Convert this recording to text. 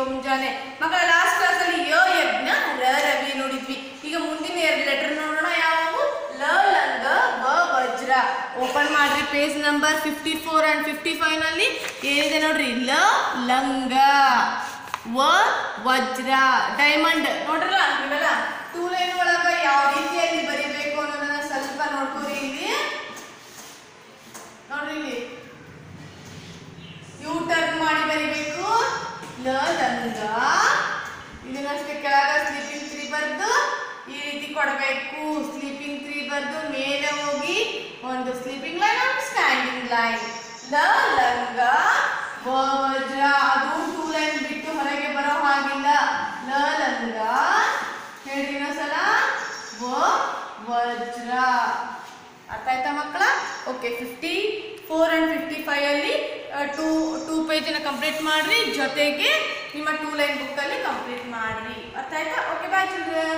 ಮುಂಜಾನೆ ಮಕ್ಕಳ ಲಾಸ್ಟ್ ಕ್ಲಾಸಲ್ಲಿ ಯ ಯಜ್ಞ ರ ರವಿ ನೋಡಿದ್ವಿ ಈಗ ಮುಂದಿನ ಎರಡು ಲೆಟರ್ ನೋಡೋಣ ಯಾವುವು ಲ ಲಂಗ ವ ವಜ್ರ ಓಪನ್ ಮಾಡ್ರಿ page number fifty four and fifty five ನಲ್ಲಿ ಏನಿದೆ ನೋಡ್ರಿ ಲ ಲಂಗ ವ ವಜ್ರ ಡೈಮಂಡ್ ನೋಡ್ರಲ್ಲ ಇವೆಲ್ಲ ಟೂ ಲೈನ್ ಒಳಗ ಯಾವ ರೀತಿಯಲ್ಲಿ ಬರಿಬೇಕು ಅನ್ನೋದನ್ನ ಸ್ವಲ್ಪ ನೋಡ್ಕೋರಿ ಇಲ್ಲಿ ನೋಡ್ರಿ ಇಲ್ಲಿ ಯೂ ಟರ್ನ್ ಮಾಡಿ ಬರಿಬೇಕು ಲ ಲಂಗ ಇದನ್ನಷ್ಟೇ ಕೆಳಗ ಸ್ಲೀಪಿಂಗ್ ತ್ರೀ ಬರ್ದು ಈ ರೀತಿ ಕೊಡಬೇಕು ಸ್ಲೀಪಿಂಗ್ ತ್ರೀ ಬರ್ದು ಮೇಲೆ ಹೋಗಿ ಒಂದು ಸ್ಲೀಪಿಂಗ್ ಲೈನ್ ಒಂದು ಸ್ಟ್ಯಾಂಡಿಂಗ್ ಲೈನ್ ಲ ಲಂಗ ವಜ್ರ ಅದು ಟೂ ಲೈನ್ ಬಿಟ್ಟು ಹೊರಗೆ ಬರೋ ಹಾಗಿಲ್ಲ ಲ ಲಂಗ ಹೇಳಿ ಇನ್ನೊಂದ್ಸಲ ವ ವಜ್ರ ಅರ್ಥ ಆಯ್ತಾ ಮಕ್ಕಳ okay fifty four and fifty five ಅಲ್ಲಿ ಟೂ ಟೂ ಪೇಜನ್ನ ಕಂಪ್ಲೀಟ್ ಮಾಡ್ರಿ ಜೊತೆಗೆ ನಿಮ್ಮ ಟೂ ಲೈನ್ ಬುಕ್ಕಲ್ಲಿ ಕಂಪ್ಲೀಟ್ ಮಾಡ್ರಿ ಅರ್ಥ ಆಯ್ತಾ ಓಕೆ ಬಾಯ್ ಚಿಲ್ಡ್ರನ್